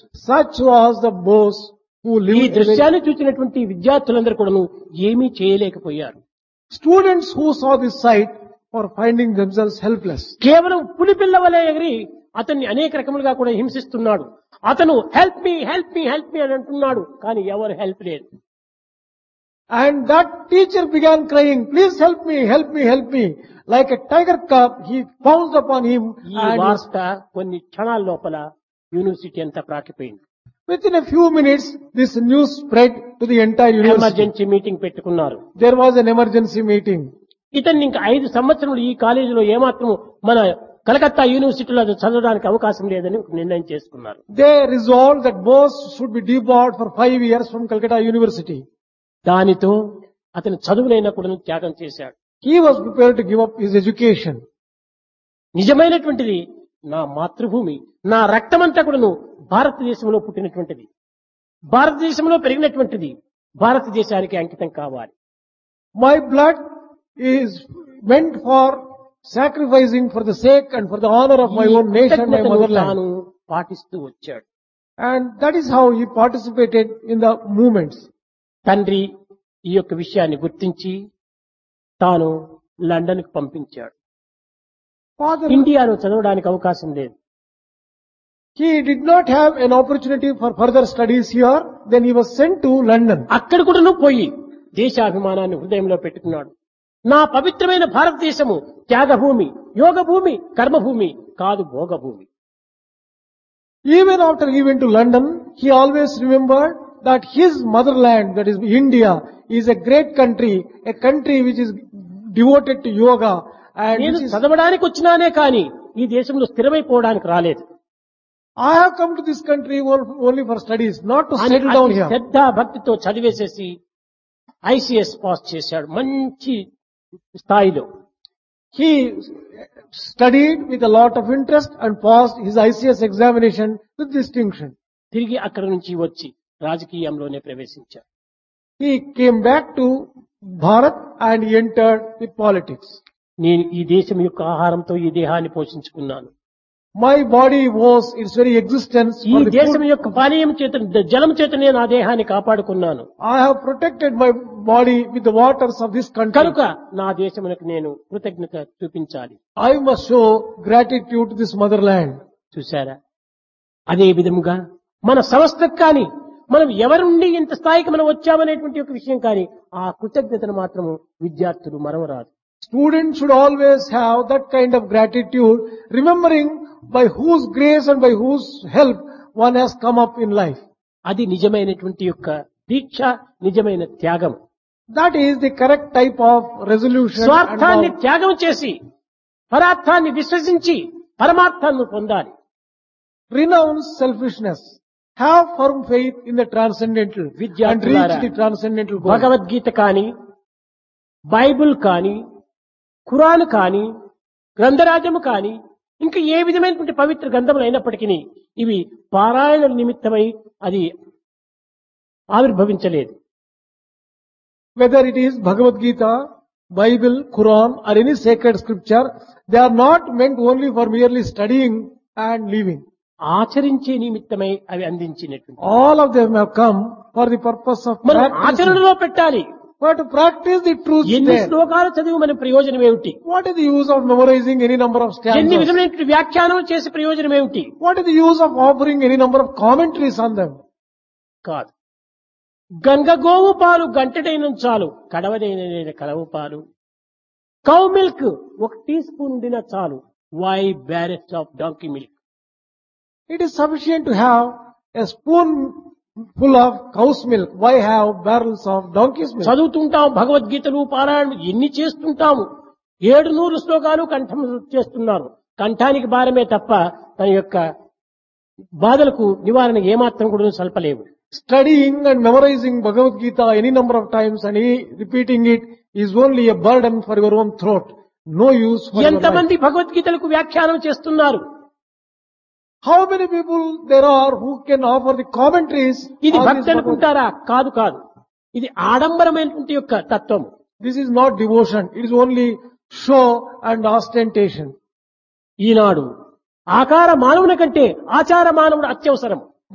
Such was the boss who ఈ lived. in a- దృశ్యాన్ని చూసినటువంటి విద్యార్థులందరూ కూడాను ఏమీ చేయలేకపోయారు Students who saw this sight were finding themselves helpless. కేవలం పులి పిల్ల వలె ఎగిరి అతన్ని అనేక రకములుగా కూడా హింసిస్తున్నాడు అతను help me help me help me అని అంటున్నాడు కానీ ఎవరు హెల్ప్ లేదు And that teacher began crying, please help me, help me, help me. Like a tiger cub, he pounced upon him ఈ and వార్త కొన్ని క్షణాల లోపల యూనివర్సిటీ అంతా ప్రాకిపోయింది within a few minutes, this news spread to the entire university. Emergency meeting పెట్టుకున్నారు There was an emergency meeting. ఇతన్ని ఇంకా ఐదు సంవత్సరములు ఈ కాలేజీలో ఏమాత్రం మన కలకత్తా యూనివర్సిటీలో చదవడానికి అవకాశం లేదని ఒక నిర్ణయం చేసుకున్నారు They resolved that Bose should be debarred for five years from Calcutta University. దానితో అతను చదువులైనా కూడా త్యాగం చేశాడు He was prepared to give up his education. నిజమైనటువంటిది నా మాతృభూమి నా రక్తమంతా కూడాను భారతదేశంలో పుట్టినటువంటిది భారతదేశంలో పెరిగినటువంటిది భారతదేశానికి అంకితం కావాలి My blood is meant for sacrificing for the sake and for the honor of my ఈ own nation, my కృతజ్ఞతను motherland. తాను పాటిస్తూ వచ్చాడు And that is how he participated in the movements. తండ్రి ఈ యొక్క విషయాన్ని గుర్తించి తాను లండన్ కు పంపించాడు Father, ఇండియాలో చదవడానికి అవకాశం లేదు he did not have an opportunity for further studies here. Then he was sent to London. అక్కడ కూడాను పోయి దేశాభిమానాన్ని హృదయంలో పెట్టుకున్నాడు నా పవిత్రమైన భారతదేశము త్యాగభూమి యోగ భూమి కర్మభూమి కాదు భోగభూమి Even after he went to London, he always remembered that his motherland, that is India, is a great country, a country which is devoted to yoga and నేను which is, చదవడానికి వచ్చినానే కానీ ఈ దేశంలో స్థిరమైపోవడానికి రాలేదు I have come to this country on- only for studies, not to అని settle down అతి here. శ్రద్ధ భక్తితో చదివేసేసి ICS pass చేశాడు మంచి స్థాయిలో He studied with a lot of interest and passed his ICS examination with distinction. తిరిగి అక్కడ నుంచి వచ్చి రాజకీయంలోనే ప్రవేశించాడు He came back to Bharat and he entered the politics. నేను ఈ దేశం యొక్క ఆహారంతో ఈ దేహాన్ని పోషించుకున్నాను My body was its very existence ఈ for the దేశం food. యొక్క పానీయం చేత జలం చేతనే నా దేహాన్ని కాపాడుకున్నాను I have protected my body with the waters of this country. కనుక నా దేశమునకు నేను కృతజ్ఞత చూపించాలి I must show gratitude to this motherland. చూశారా అదే విధముగా మన సంస్థకు కానీ మనం ఎవరి నుండి ఇంత స్థాయికి మనం వచ్చామనేటువంటి ఒక విషయం కానీ ఆ కృతజ్ఞతను మాత్రము విద్యార్థులు మరవరాదు Students should always have that kind of gratitude, remembering by whose grace and by whose help one has come up in life. అది నిజమైనటువంటి యొక్క దీక్ష నిజమైన త్యాగం That is the correct type of resolution. and స్వార్థాన్ని vow. త్యాగం చేసి పరార్థాన్ని విశ్వసించి పరమార్థాన్ని పొందాలి Renounce selfishness. Have firm faith in the transcendental and reach విద్యార్థులారా, the transcendental goal. భగవద్గీత కానీ బైబిల్ కానీ ఖురాన్ కానీ గ్రంథరాజము కానీ ఇంకా ఏ విధమైనటువంటి పవిత్ర గ్రంథములు అయినప్పటికీ ఇవి పారాయణ నిమిత్తమై అది ఆవిర్భవించలేదు Whether it is Bhagavad Gita, Bible, Quran or any sacred scripture, they are not meant only for merely studying and living. ఆచరించే నిమిత్తమై అవి అందించినటువంటి All of them have come for the purpose of మనం practicing. ఆచరణలో పెట్టాలి But to practice the truth ఎన్ని there. శ్లోకాలు చదివి మన ప్రయోజనం ఏమిటి What is the use of memorizing any number of ఎన్ని stanzas? విధమైనటువంటి వ్యాఖ్యానం చేసే ప్రయోజనం ఏమిటి What is the use of offering any number of commentaries on them? కాదు గంగ గోవు పాలు గంటడైన చాలు కడవదైన కలవు పాలు కౌ మిల్క్ ఒక టీ స్పూన్ ఉండిన చాలు why barrels of donkey milk It is sufficient to have a spoon full of cow's milk. Why have barrels of donkey's milk? చదువుతుంటాం భగవద్గీతలు పారాయణలు ఎన్ని చేస్తుంటాము ఏడు నూరు శ్లోకాలు కంఠం చేస్తున్నారు కంఠానికి భారమే తప్ప తన యొక్క బాధలకు నివారణ ఏమాత్రం కూడా సల్పలేవు Studying and memorizing Bhagavad Gita any number of times and he- repeating it is only a burden for your own throat. No use for your life. ఎంతమంది భగవద్గీతలకు వ్యాఖ్యానం చేస్తున్నారు How many people there are who can offer the commentaries ఇది on this భక్తి Bhagavad అనుకుంటారా కాదు కాదు ఇది ఆడంబరమైనటువంటి యొక్క తత్వం This is not devotion. It is only show and ostentation. ఈనాడు ఆకార మానవుని కంటే ఆచార మానవుడు అత్యవసరం